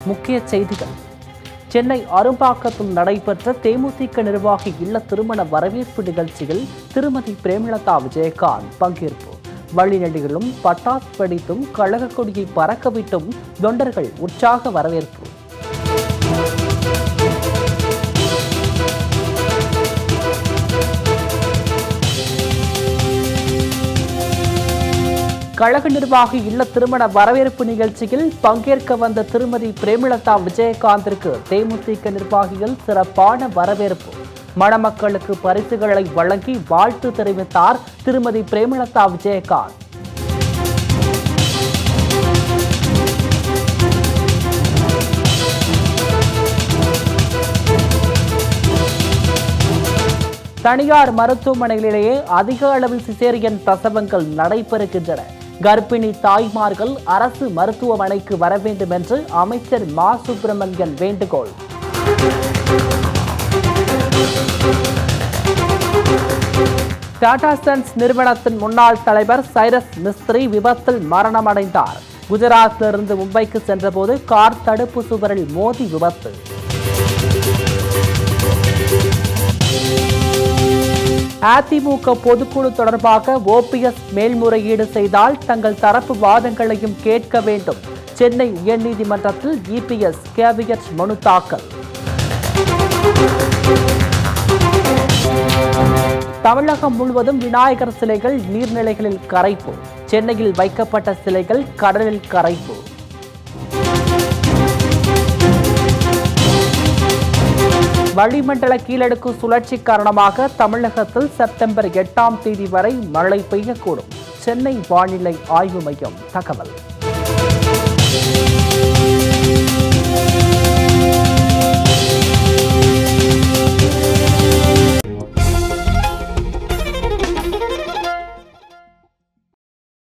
முக்கிய செய்திகள் சென்னை அரும்பாக்கத்தில் நடைபெற்ற தேமுதிக நிர்வாகி இல்ல திருமண வரவேற்பு நிகழ்ச்சியில் திருமதி பிரேமலதா விஜயகாந்த் பங்கேற்பு வழிநடிகளும் பட்டாசு வெடித்தும் கழக கொடியை பறக்கவிட்டும் தொண்டர்கள் உற்சாக வரவேற்பு கழக நிர்வாகி இல்ல திருமண வரவேற்பு நிகழ்ச்சியில் பங்கேற்க வந்த திருமதி பிரேமலதா விஜயகாந்திற்கு தேமுதிக நிர்வாகிகள் சிறப்பான வரவேற்பு மணமக்களுக்கு பரிசுகளை வழங்கி வாழ்த்து தெரிவித்தார் திருமதி பிரேமலதா விஜயகாந்த் தனியார் மருத்துவமனைகளிலேயே அதிக அளவில் சிசேரியன் பிரசவங்கள் நடைபெறுகின்றன கர்ப்பிணி தாய்மார்கள் அரசு மருத்துவமனைக்கு வர வேண்டும் என்று அமைச்சர் மா சுப்பிரமணியன் வேண்டுகோள் டாடா சன்ஸ் நிறுவனத்தின் முன்னாள் தலைவர் சைரஸ் மிஸ்திரி விபத்தில் மரணமடைந்தார் குஜராத்திலிருந்து மும்பைக்கு சென்றபோது கார் தடுப்பு சுவரில் மோதி விபத்து அதிமுக பொதுக்குழு தொடர்பாக ஓபிஎஸ் மேல்முறையீடு செய்தால் தங்கள் தரப்பு வாதங்களையும் கேட்க வேண்டும் சென்னை உயர்நீதிமன்றத்தில் இபிஎஸ் கேவியட் மனு தாக்கல் தமிழகம் முழுவதும் விநாயகர் சிலைகள் நீர்நிலைகளில் கரைப்பு சென்னையில் வைக்கப்பட்ட சிலைகள் கடலில் கரைப்பு வளிமண்டல கீழடுக்கு சுழற்சி காரணமாக தமிழகத்தில் செப்டம்பர் எட்டாம் தேதி வரை மழை பெய்யக்கூடும் சென்னை வானிலை ஆய்வு மையம் தகவல்